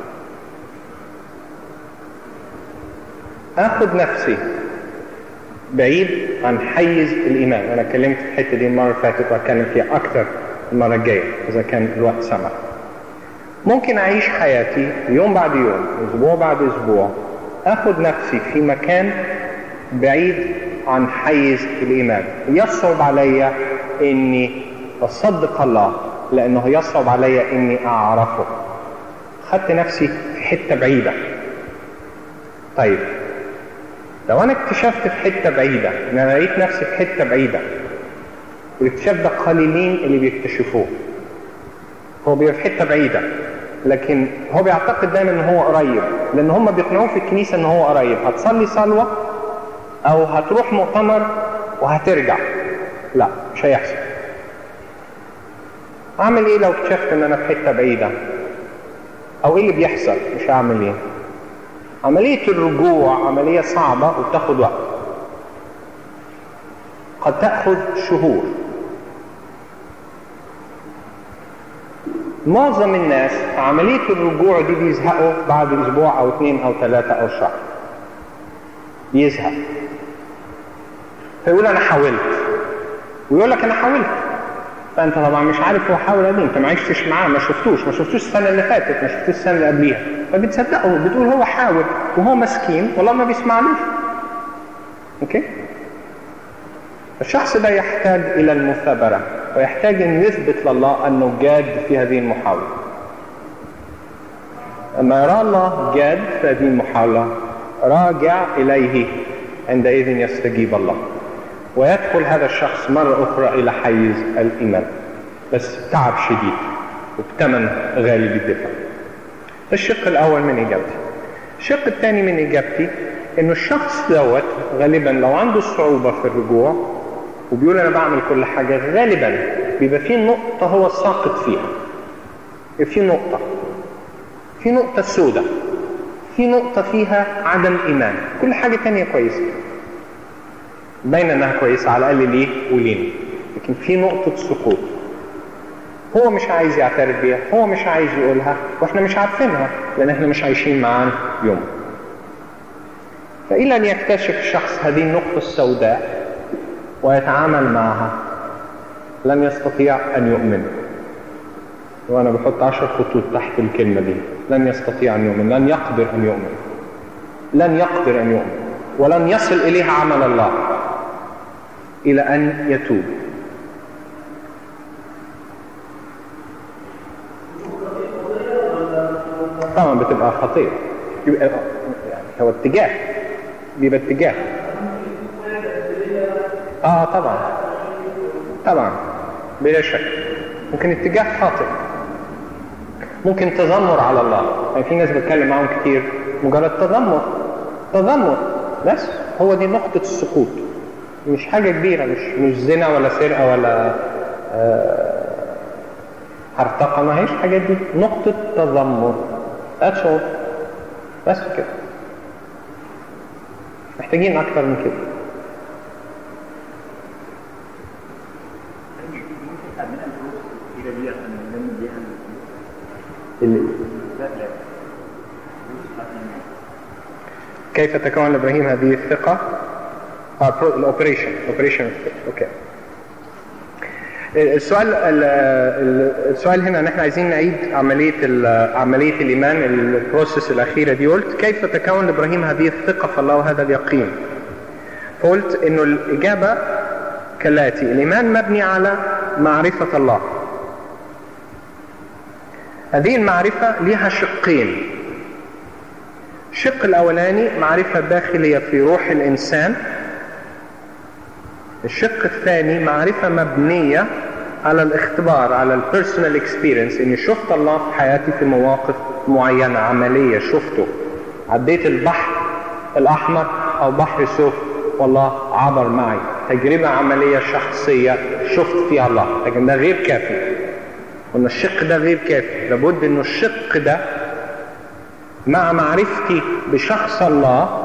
آخد نفسي بعيد عن حيز الإيمان أنا اتكلمت في الحتة دي المرة اللي فاتت وأتكلم فيها أكتر المرة الجاية إذا كان الوقت سمح ممكن أعيش حياتي يوم بعد يوم أسبوع بعد أسبوع أخد نفسي في مكان بعيد عن حيز الإيمان يصعب علي إني أصدق الله لأنه يصعب علي إني أعرفه خدت نفسي في حتة بعيدة طيب لو أنا اكتشفت في حتة بعيدة إن أنا لقيت نفسي في حتة بعيدة والاكتشاف ده قليلين اللي بيكتشفوه هو بيبقى في حتة بعيدة لكن هو بيعتقد دايما ان هو قريب لان هم بيقنعوه في الكنيسة ان هو قريب هتصلي صلوة او هتروح مؤتمر وهترجع لا مش هيحصل اعمل ايه لو اكتشفت ان انا في حتة بعيدة او ايه اللي بيحصل مش هعمل ايه عملية الرجوع عملية صعبة وبتاخد وقت قد تأخذ شهور معظم الناس في عملية الرجوع دي بيزهقوا بعد أسبوع أو اثنين أو ثلاثة أو شهر يزهق فيقول أنا حاولت ويقول لك أنا حاولت فأنت طبعا مش عارف هو حاول قد أنت ما عشتش معاه ما شفتوش ما شفتوش السنة اللي فاتت ما شفتوش السنة اللي قبليها فبتصدقه بتقول هو حاول وهو مسكين والله ما بيسمعلوش أوكي الشخص ده يحتاج إلى المثابرة ويحتاج أن يثبت لله أنه جاد في هذه المحاولة أما يرى الله جاد في هذه المحاولة راجع إليه عندئذ يستجيب الله ويدخل هذا الشخص مرة أخرى إلى حيز الإيمان بس تعب شديد وبثمن غالي بالدفع الشق الأول من إجابتي الشق الثاني من إجابتي إنه الشخص دوت غالبا لو عنده صعوبة في الرجوع وبيقول أنا بعمل كل حاجة غالبا بيبقى في نقطة هو ساقط فيها في نقطة في نقطة سوداء في نقطة فيها عدم إيمان كل حاجة تانية كويسة باين انها كويسة على الأقل ليه ولينا لكن في نقطة سقوط هو مش عايز يعترف بيها هو مش عايز يقولها واحنا مش عارفينها لان احنا مش عايشين معاه يوم فإلى أن يكتشف الشخص هذه النقطة السوداء ويتعامل معها لن يستطيع أن يؤمن وأنا بحط عشر خطوط تحت الكلمة دي لن يستطيع أن يؤمن لن يقدر أن يؤمن لن يقدر أن يؤمن ولن يصل إليها عمل الله إلى أن يتوب طبعا بتبقى خطير يبقى يعني هو اتجاه بيبقى اتجاه اه طبعا طبعا بلا شك ممكن اتجاه خاطئ ممكن تذمر على الله يعني في ناس بتكلم معاهم كتير مجرد تذمر تذمر بس هو دي نقطة السقوط مش حاجة كبيرة مش مش زنا ولا سرقة ولا آه هرطقة ما هيش حاجات دي نقطة تذمر That's all بس كده محتاجين اكتر من كده ممكن تعملها الفلوس الكتيرة دي عشان نلم بيها اللي السهلة فلوس بتاعت الناس. كيف تكون لابراهيم هذه الثقة؟ الاوبريشن اوبريشن اوكي السؤال ال- ال- السؤال هنا ان احنا عايزين نعيد عمليه ال- عمليه الايمان البروسيس الاخيره دي قلت كيف تكون لابراهيم هذه الثقه في الله وهذا اليقين؟ قلت انه الاجابه كالاتي الايمان مبني على معرفه الله هذه المعرفه لها شقين الشق الاولاني معرفه داخليه في روح الانسان الشق الثاني معرفة مبنية على الاختبار على البيرسونال اكسبيرينس اني شفت الله في حياتي في مواقف معينة عملية شفته عديت البحر الاحمر او بحر سوف والله عبر معي تجربة عملية شخصية شفت فيها الله لكن ده غير كافي وان الشق ده غير كافي لابد انه الشق ده مع معرفتي بشخص الله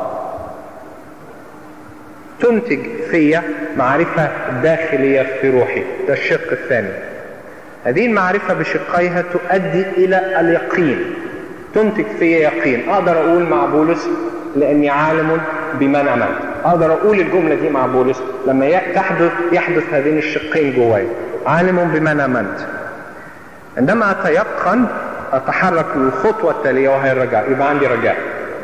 تنتج فيا معرفة داخلية في روحي ده الشق الثاني هذه المعرفة بشقيها تؤدي إلى اليقين تنتج فيا يقين أقدر أقول مع بولس لأني عالم بمن أمنت أقدر أقول الجملة دي مع بولس لما ي- تحدث يحدث هذين الشقين جواي عالم بمن أمنت عندما أتيقن أتحرك للخطوة التالية وهي الرجاء يبقى عندي رجاء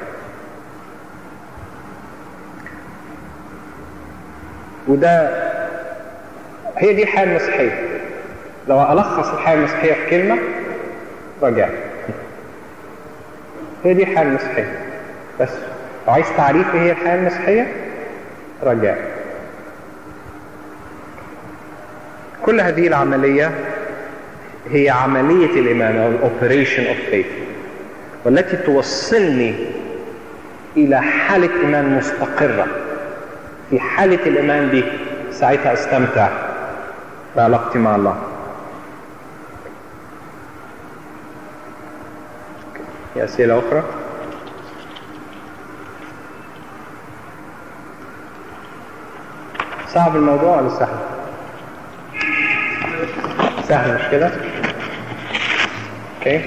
وده هي دي الحياة المسيحية لو ألخص الحياة المسيحية في كلمة رجاء هي دي الحياة المسيحية بس لو عايز تعريف إيه هي الحياة المسيحية رجاء كل هذه العملية هي عملية الإيمان أو الأوبريشن أوف فيث والتي توصلني إلى حالة إيمان مستقرة في حالة الإيمان دي ساعتها أستمتع بعلاقتي مع الله في أسئلة أخرى صعب الموضوع ولا سهل سهل مش كده اوكي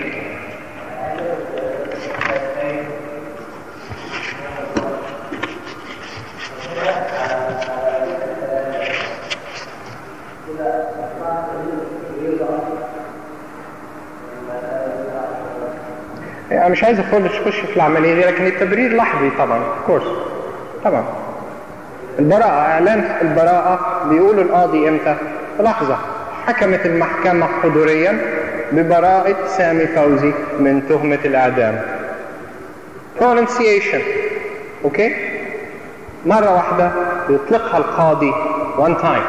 انا مش عايز اخش اخش في العمليه دي لكن التبرير لحظي طبعا كورس طبعا البراءة اعلان البراءة بيقول القاضي امتى في لحظة حكمت المحكمة حضوريا ببراءة سامي فوزي من تهمة الاعدام pronunciation اوكي مرة واحدة بيطلقها القاضي one time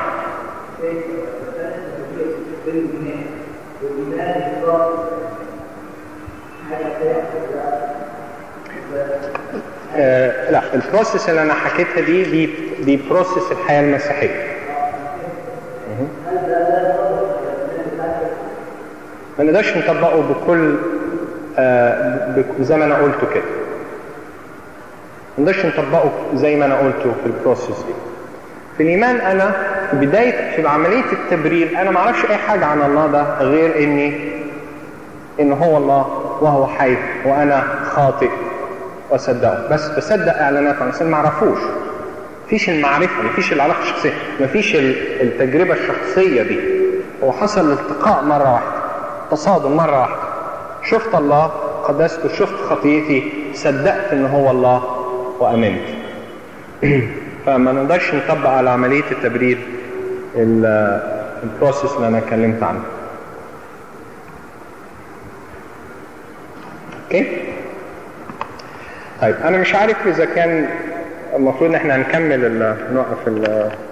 آه لا البروسيس اللي انا حكيتها دي دي دي بروسيس الحياه المسيحيه مهم. ما نقدرش نطبقه بكل آه ب- زي ما انا قلته كده ما نقدرش نطبقه زي ما انا قلته في البروسيس دي في الايمان انا بدايه في عمليه التبرير انا ما اعرفش اي حاجه عن الله ده غير اني ان هو الله وهو حي وانا خاطئ واصدقه بس بصدق اعلانات عن انسان ما اعرفوش مفيش المعرفه مفيش العلاقه الشخصيه مفيش ال- التجربه الشخصيه دي هو حصل التقاء مره واحده تصادم مره واحده شفت الله قدسته شفت خطيتي صدقت ان هو الله وامنت فما نقدرش نطبق على عمليه التبرير ال- البروسيس اللي انا اتكلمت عنه اوكي طيب انا مش عارف اذا كان المفروض ان احنا هنكمل ال- نوقف ال-